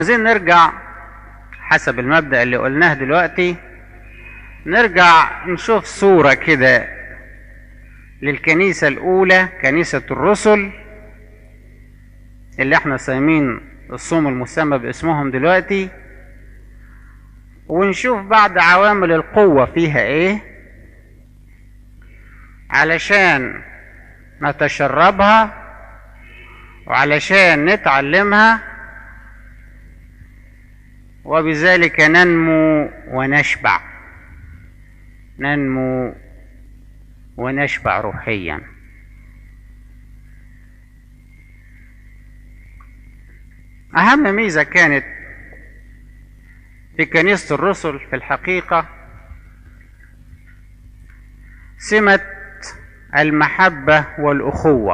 عايزين نرجع حسب المبدأ اللي قلناه دلوقتي نرجع نشوف صورة كده للكنيسة الأولى كنيسة الرسل اللي احنا صايمين الصوم المسمى باسمهم دلوقتي ونشوف بعض عوامل القوة فيها ايه علشان نتشربها وعلشان نتعلمها وبذلك ننمو ونشبع ننمو ونشبع روحيا أهم ميزة كانت في كنيسة الرسل في الحقيقة سمة المحبة والأخوة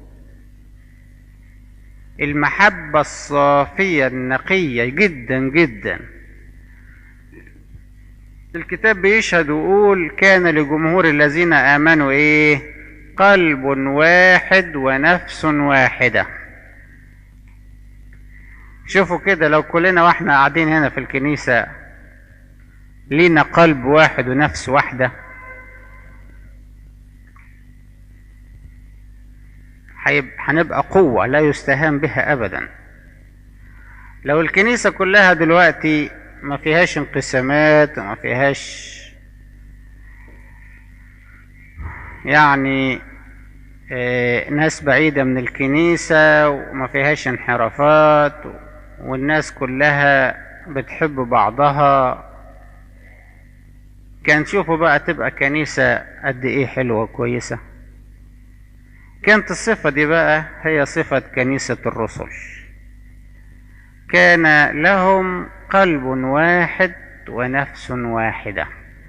المحبة الصافية النقية جدا جدا الكتاب بيشهد ويقول كان لجمهور الذين آمنوا إيه قلب واحد ونفس واحدة شوفوا كده لو كلنا واحنا قاعدين هنا في الكنيسة لينا قلب واحد ونفس واحدة هنبقى قوة لا يستهان بها أبدا لو الكنيسة كلها دلوقتي ما فيهاش انقسامات وما فيهاش يعني اه ناس بعيدة من الكنيسة وما فيهاش انحرافات والناس كلها بتحب بعضها كان شوفوا بقى تبقى كنيسة قد ايه حلوة كويسة كانت الصفة دي بقى هي صفة كنيسة الرسل كان لهم قلب واحد ونفس واحدة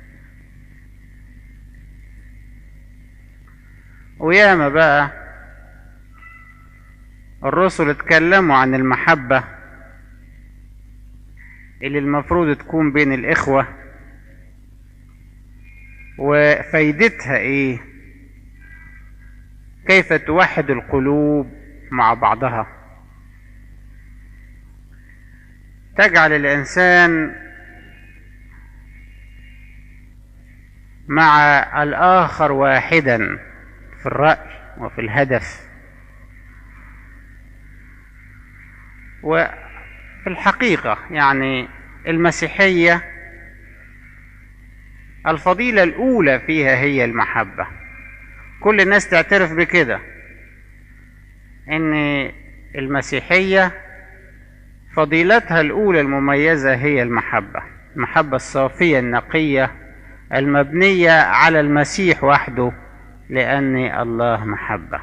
وياما بقى الرسل اتكلموا عن المحبة اللي المفروض تكون بين الإخوة وفايدتها إيه كيف توحد القلوب مع بعضها تجعل الإنسان مع الآخر واحدا في الرأي وفي الهدف وفي الحقيقة يعني المسيحية الفضيلة الأولى فيها هي المحبة كل الناس تعترف بكده ان المسيحية فضيلتها الأولى المميزة هي المحبة المحبة الصافية النقية المبنية على المسيح وحده لأن الله محبة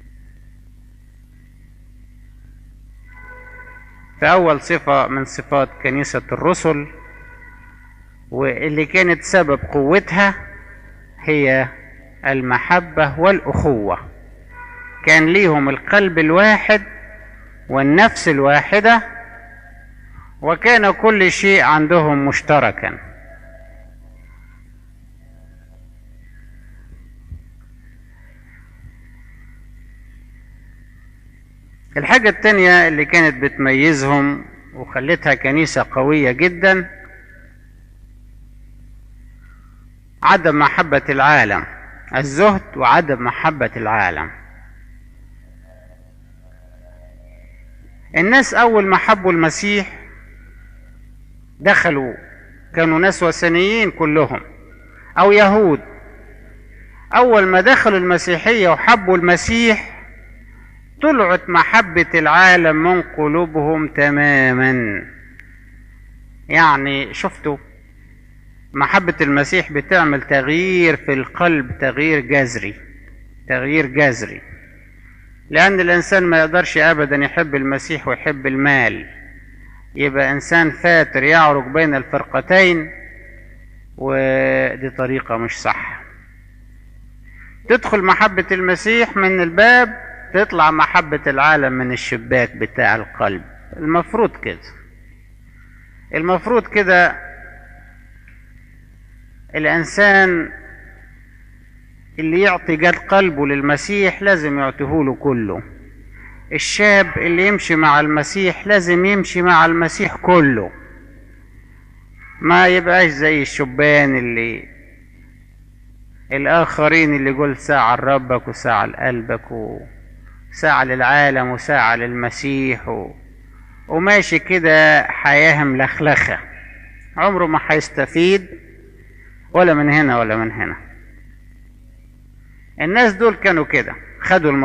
فأول صفة من صفات كنيسة الرسل واللي كانت سبب قوتها هي المحبة والأخوة كان ليهم القلب الواحد والنفس الواحدة وكان كل شيء عندهم مشتركا الحاجة التانية اللي كانت بتميزهم وخلتها كنيسة قوية جدا عدم محبة العالم الزهد وعدم محبة العالم الناس أول ما حبوا المسيح دخلوا كانوا ناس وثنيين كلهم أو يهود أول ما دخلوا المسيحية وحبوا المسيح طلعت محبة العالم من قلوبهم تماما يعني شفتوا محبة المسيح بتعمل تغيير في القلب تغيير جذري تغيير جذري لأن الإنسان ما يقدرش أبدا يحب المسيح ويحب المال يبقى إنسان فاتر يعرج بين الفرقتين ودي طريقة مش صح تدخل محبة المسيح من الباب تطلع محبة العالم من الشباك بتاع القلب المفروض كده المفروض كده الإنسان اللي يعطي جد قلبه للمسيح لازم يعطيه له كله الشاب اللي يمشي مع المسيح لازم يمشي مع المسيح كله ما يبقاش زي الشبان اللي الآخرين اللي يقول ساعة لربك وساعة لقلبك وساعة للعالم وساعة للمسيح و... وماشي كده حياة ملخلخة عمره ما هيستفيد ولا من هنا ولا من هنا الناس دول كانوا كده خدوا الموضوع